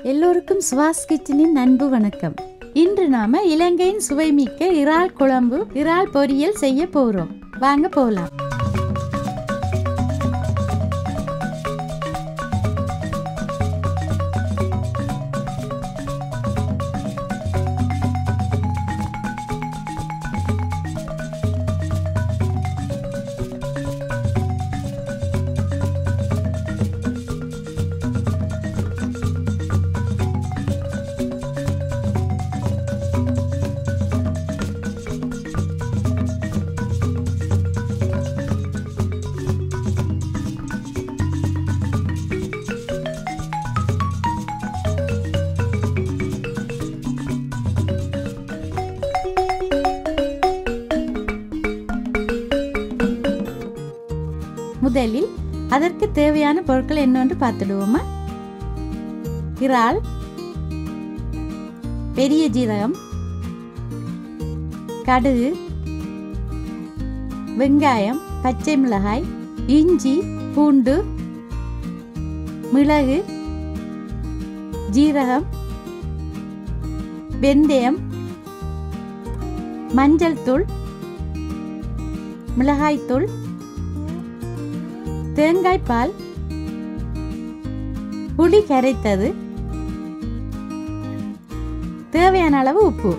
எல்லோருக்கும் சுவாஸ் கிச்சனின் அன்பு வணக்கம் இன்று நாம இலங்கையின் சுவைமிக்க இறால் குழம்பு இறால் பொரியல் செய்ய போறோம் வாங்க போலாம் முதலில் அதற்கு தேவையான பொருட்கள் என்னவென்று பார்த்துடுவோமா இறால் பெரிய ஜீரகம் கடுகு வெங்காயம் பச்சை மிளகாய் இஞ்சி பூண்டு மிளகு ஜீரகம் வெந்தயம் மஞ்சள் தூள் மிளகாய்த்தூள் தேங்காய் பால் புளி கரைத்தது தேவையான அளவு உப்பு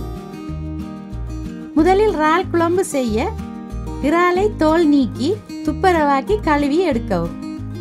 முதலில் இறால் குழம்பு செய்ய இறாலை தோல் நீக்கி துப்புரவாக்கி கழுவி எடுக்கவும்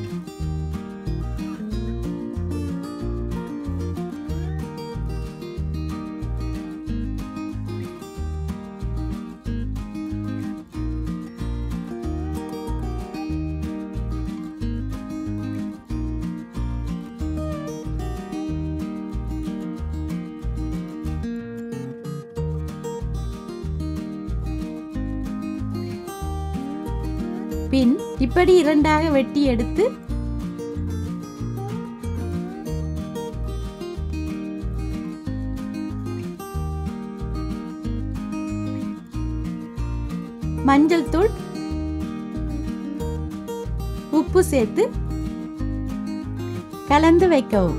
பின் இப்படி இரண்டாக வெட்டி எடுத்து மஞ்சள் தூள் உப்பு சேர்த்து கலந்து வைக்கவும்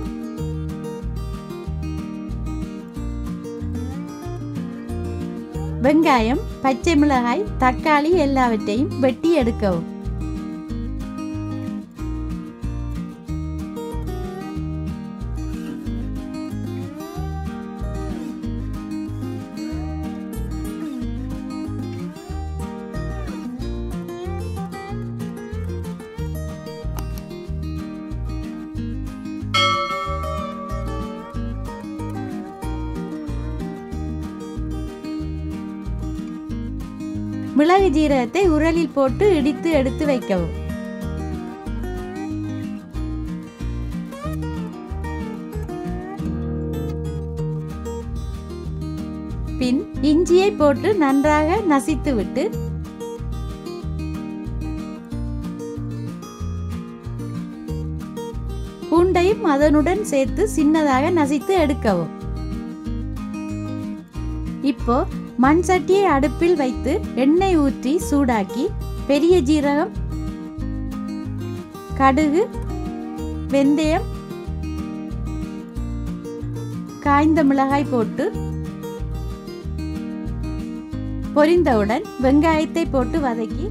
வெங்காயம் பச்சை மிளகாய் தக்காளி எல்லாவற்றையும் வெட்டி எடுக்கவும் மிளகு ஜீரகத்தை உரலில் போட்டு இடித்து எடுத்து வைக்கவும் பின் இஞ்சியை போட்டு நன்றாக நசித்து விட்டு பூண்டையும் அதனுடன் சேர்த்து சின்னதாக நசித்து எடுக்கவும் இப்போ மண் சட்டியை அடுப்பில் வைத்து எண்ணெய் ஊற்றி சூடாக்கி பெரிய ஜீரகம் கடுகு வெந்தயம் காய்ந்த மிளகாய் போட்டு பொரிந்தவுடன் வெங்காயத்தை போட்டு வதக்கி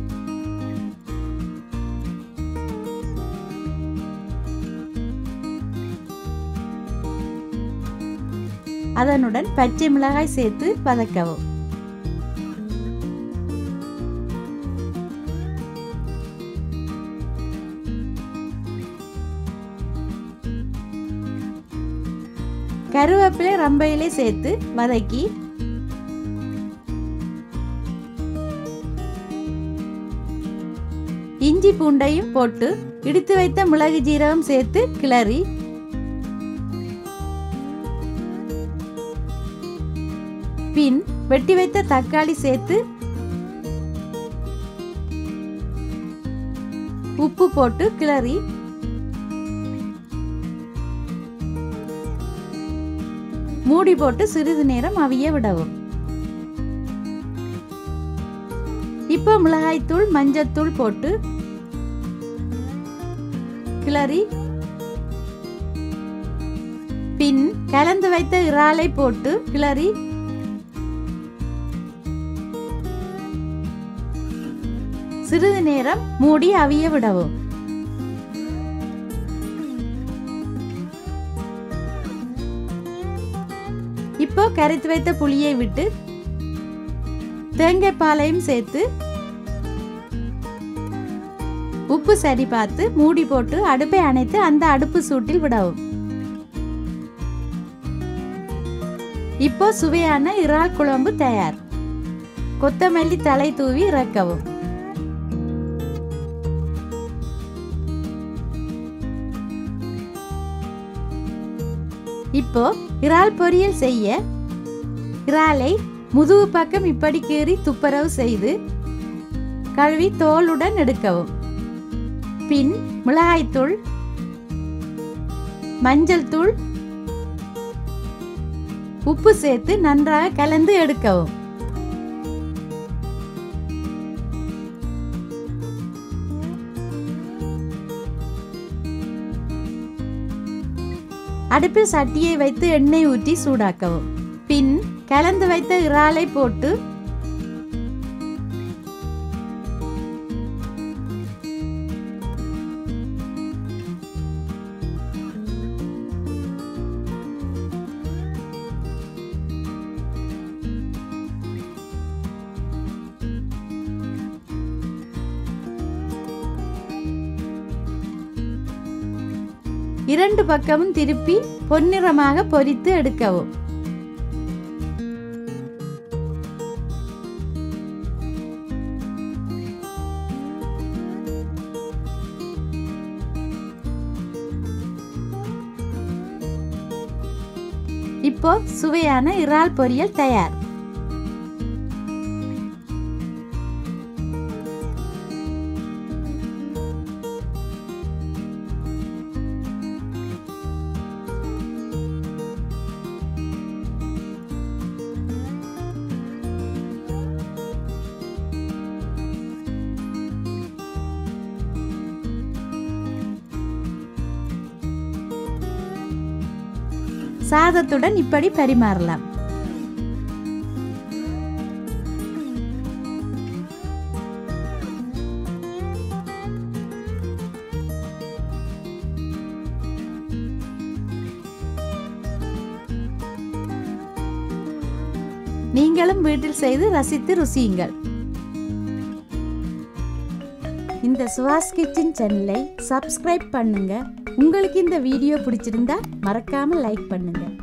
அதனுடன் பச்சை மிளகாய் சேர்த்து வதக்கவும் கருவேப்பிலை ரம்பையிலே சேர்த்து வதக்கி இஞ்சி பூண்டையும் போட்டு இடித்து வைத்த மிளகு ஜீரகம் சேர்த்து கிளறி பின் வெட்டி வைத்த தக்காளி சேர்த்து உப்பு போட்டு கிளறி மூடி போட்டு சிறிது நேரம் அவிய விடவும் இப்போ மிளகாய்த்தூள் மஞ்சத்தூள் போட்டு கிளறி பின் கலந்து வைத்த இறாலை போட்டு கிளறி சிறிது நேரம் மூடி அவிய விடவும் இப்போ கரைத்து வைத்த புளியை விட்டு தேங்காய் பாலையும் சேர்த்து உப்பு சரி பார்த்து மூடி போட்டு அடுப்பை அணைத்து அந்த அடுப்பு சூட்டில் விடவும் இப்போ சுவையான இறால் குழம்பு தயார் கொத்தமல்லி தலை தூவி இறக்கவும் இப்போ இறால் பொரியல் செய்ய இறாலை முதுகு பக்கம் இப்படி கீறி துப்புரவு செய்து கழுவி தோலுடன் எடுக்கவும் பின் மிளகாய்த்தூள் மஞ்சள் தூள் உப்பு சேர்த்து நன்றாக கலந்து எடுக்கவும் அடுப்பில் சட்டியை வைத்து எண்ணெய் ஊற்றி சூடாக்கவும் பின் கலந்து வைத்த இறாலை போட்டு இரண்டு பக்கமும் திருப்பி பொன்னிறமாக பொரித்து எடுக்கவும் இப்போ சுவையான இறால் பொரியல் தயார் சாதத்துடன் இப்படி பரிமாறலாம் நீங்களும் வீட்டில் செய்து ரசித்து ருசியுங்கள் இந்த சுவாஸ் கிச்சன் சேனலை சப்ஸ்கிரைப் பண்ணுங்க உங்களுக்கு இந்த வீடியோ பிடிச்சிருந்தா மறக்காம லைக் பண்ணுங்க